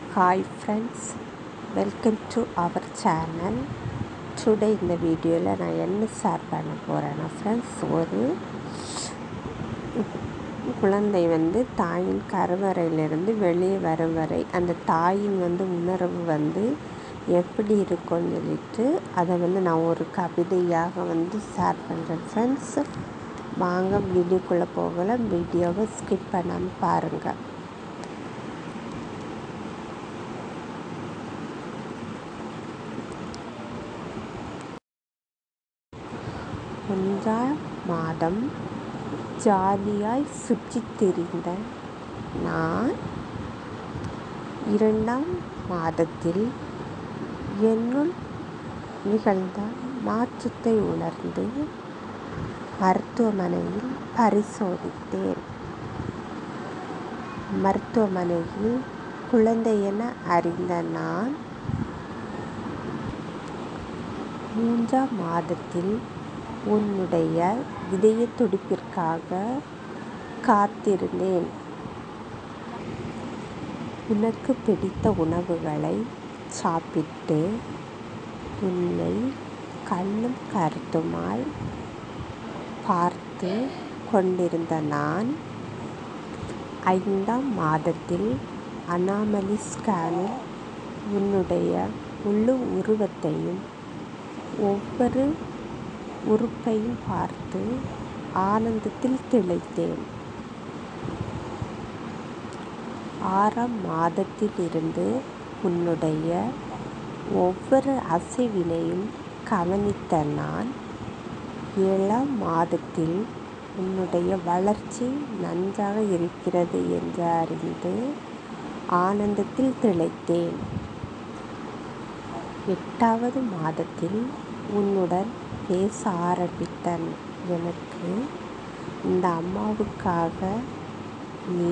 hi friends welcome to our channel today இந்த வீடியோவில் நான் என்ன ஷேர் பண்ண போகிறேன்னா ஃப்ரெண்ட்ஸ் ஒரு குழந்தை வந்து தாயின் கருவறையிலிருந்து வெளியே வரும் வரை அந்த தாயின் வந்து உணர்வு வந்து எப்படி இருக்கும்னு சொல்லிட்டு அதை வந்து நான் ஒரு கவிதையாக வந்து ஷேர் பண்ணுறேன் ஃப்ரெண்ட்ஸ் வாங்க வீடியோக்குள்ளே போகல வீடியோவை ஸ்கிப் பண்ணாமல் பாருங்கள் ஒன்றாம் மாதம் ஜாலியாய் சுற்றித் திரிந்த நான் இரண்டாம் மாதத்தில் என்னுள் நிகழ்ந்த மாற்றத்தை உணர்ந்து மருத்துவமனையில் பரிசோதித்தேன் மருத்துவமனையில் குழந்தை என அறிந்த நான் மூன்றாம் மாதத்தில் உன்னுடைய இதய துடிப்பிற்காக காத்திருந்தேன் உனக்கு பிடித்த உணவுகளை சாப்பிட்டு உன்னை கண்ணும் கருத்துமாய் பார்த்து கொண்டிருந்த நான் ஐந்தாம் மாதத்தில் அனாமலி ஸ்கேனில் உன்னுடைய முழு உருவத்தையும் ஒவ்வொரு உறுப்பையும் பார்த்து ஆனந்தத்தில் திளைத்தேன் ஆறாம் மாதத்திலிருந்து உன்னுடைய ஒவ்வொரு அசைவினையும் கவனித்த நான் ஏழாம் மாதத்தில் உன்னுடைய வளர்ச்சி நன்றாக இருக்கிறது என்று அறிந்து ஆனந்தத்தில் திளைத்தேன் எட்டாவது மாதத்தில் உன்னுடன் பேச ஆரம்பித்த எனக்கு இந்த அம்மாவுக்காக நீ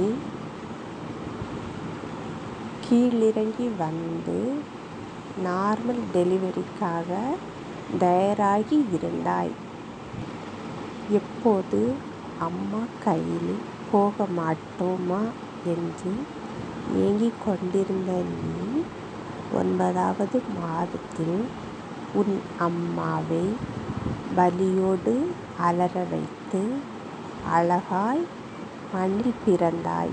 கீழிறங்கி வந்து நார்மல் டெலிவரிக்காக தயாராகி இருந்தாய் எப்போது அம்மா கையில் போக மாட்டோமா என்று ஏங்கிக் கொண்டிருந்த நீ ஒன்பதாவது மாதத்தில் உன் அம்மாவை வலியோடு அலற வைத்து அழகாய் மண்ணில் பிறந்தாய்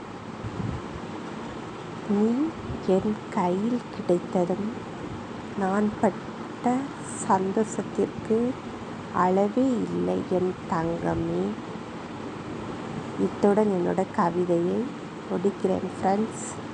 நீ என் கையில் கிடைத்ததும் நான் பட்ட சந்தோஷத்திற்கு அளவே இல்லை என் தங்கமே இத்துடன் என்னோட கவிதையை முடிக்கிறேன் ஃப்ரெண்ட்ஸ்